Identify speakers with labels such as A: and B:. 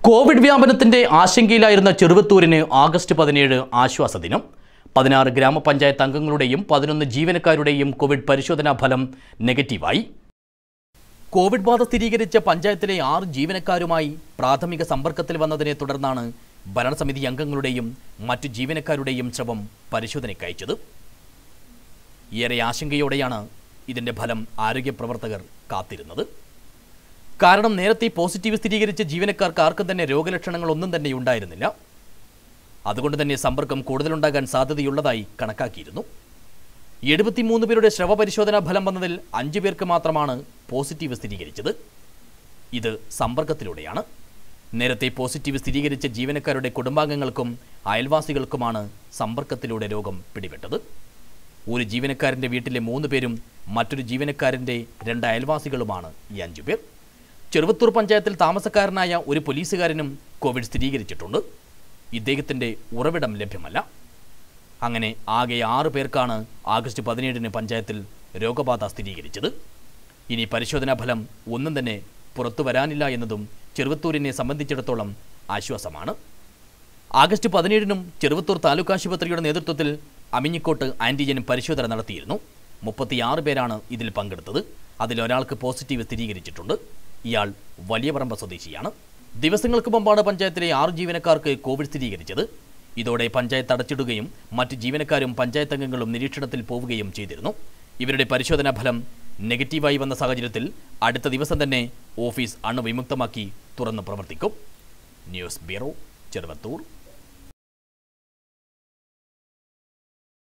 A: Covid വ്യാപനത്തിന്റെ ആശങ്കയിലായിരുന്ന ചെറുവത്തൂരിന് August പതിനേഴ് ആശ്വാസ ദിനം പതിനാറ് ഗ്രാമപഞ്ചായത്ത് അംഗങ്ങളുടെയും പതിനൊന്ന് ജീവനക്കാരുടെയും കോവിഡ് പരിശോധനാ ഫലം നെഗറ്റീവായി കോവിഡ് ബാധ സ്ഥിരീകരിച്ച പഞ്ചായത്തിലെ ആറ് ജീവനക്കാരുമായി പ്രാഥമിക സമ്പർക്കത്തിൽ വന്നതിനെ തുടർന്നാണ് ഭരണസമിതി അംഗങ്ങളുടെയും മറ്റു ജീവനക്കാരുടെയും ശ്രമം പരിശോധനയ്ക്ക് അയച്ചത് ഏറെ ആശങ്കയോടെയാണ് ഇതിന്റെ ഫലം ആരോഗ്യ പ്രവർത്തകർ കാത്തിരുന്നത് കാരണം നേരത്തെ പോസിറ്റീവ് സ്ഥിരീകരിച്ച ജീവനക്കാർക്ക് ആർക്കും തന്നെ രോഗലക്ഷണങ്ങൾ ഒന്നും തന്നെ ഉണ്ടായിരുന്നില്ല അതുകൊണ്ട് തന്നെ സമ്പർക്കം കൂടുതലുണ്ടാകാൻ സാധ്യതയുള്ളതായി കണക്കാക്കിയിരുന്നു എഴുപത്തിമൂന്ന് പേരുടെ ശ്രവപരിശോധനാ ഫലം വന്നതിൽ അഞ്ചു പേർക്ക് മാത്രമാണ് പോസിറ്റീവ് സ്ഥിരീകരിച്ചത് ഇത് സമ്പർക്കത്തിലൂടെയാണ് നേരത്തെ പോസിറ്റീവ് സ്ഥിരീകരിച്ച ജീവനക്കാരുടെ കുടുംബാംഗങ്ങൾക്കും അയൽവാസികൾക്കുമാണ് സമ്പർക്കത്തിലൂടെ രോഗം പിടിപെട്ടത് ഒരു ജീവനക്കാരൻ്റെ വീട്ടിലെ മൂന്ന് പേരും മറ്റൊരു ജീവനക്കാരൻ്റെ രണ്ട് അയൽവാസികളുമാണ് ഈ അഞ്ചു പേർ ചെറുവത്തൂർ പഞ്ചായത്തിൽ താമസക്കാരനായ ഒരു പോലീസുകാരനും കോവിഡ് സ്ഥിരീകരിച്ചിട്ടുണ്ട് ഇദ്ദേഹത്തിൻ്റെ ഉറവിടം ലഭ്യമല്ല അങ്ങനെ ആകെ ആറ് പേർക്കാണ് ആഗസ്റ്റ് പതിനേഴിന് പഞ്ചായത്തിൽ രോഗബാധ സ്ഥിരീകരിച്ചത് ഇനി പരിശോധനാ ഫലം ഒന്നും തന്നെ പുറത്തു വരാനില്ല എന്നതും ചെറുവത്തൂരിനെ സംബന്ധിച്ചിടത്തോളം ആശ്വാസമാണ് ആഗസ്റ്റ് പതിനേഴിനും ചെറുവത്തൂർ താലൂക്ക് ആശുപത്രിയുടെ നേതൃത്വത്തിൽ അമിഞ്ഞിക്കോട്ട് ആൻറ്റിജൻ പരിശോധന നടത്തിയിരുന്നു മുപ്പത്തിയാറ് പേരാണ് ഇതിൽ പങ്കെടുത്തത് അതിലൊരാൾക്ക് പോസിറ്റീവ് സ്ഥിരീകരിച്ചിട്ടുണ്ട് ഇയാൾ വലിയ പറമ്പ സ്വദേശിയാണ് ദിവസങ്ങൾക്ക് മുമ്പാണ് പഞ്ചായത്തിലെ ആറ് ജീവനക്കാർക്ക് കോവിഡ് സ്ഥിരീകരിച്ചത് ഇതോടെ പഞ്ചായത്ത് അടച്ചിടുകയും മറ്റ് ജീവനക്കാരും പഞ്ചായത്ത് അംഗങ്ങളും നിരീക്ഷണത്തിൽ പോവുകയും ചെയ്തിരുന്നു ഇവരുടെ പരിശോധനാ ഫലം നെഗറ്റീവായി വന്ന സാഹചര്യത്തിൽ അടുത്ത ദിവസം തന്നെ ഓഫീസ് അണുവിമുക്തമാക്കി തുറന്ന് പ്രവർത്തിക്കും ന്യൂസ് ബ്യൂറോ ചെറുവത്തൂർ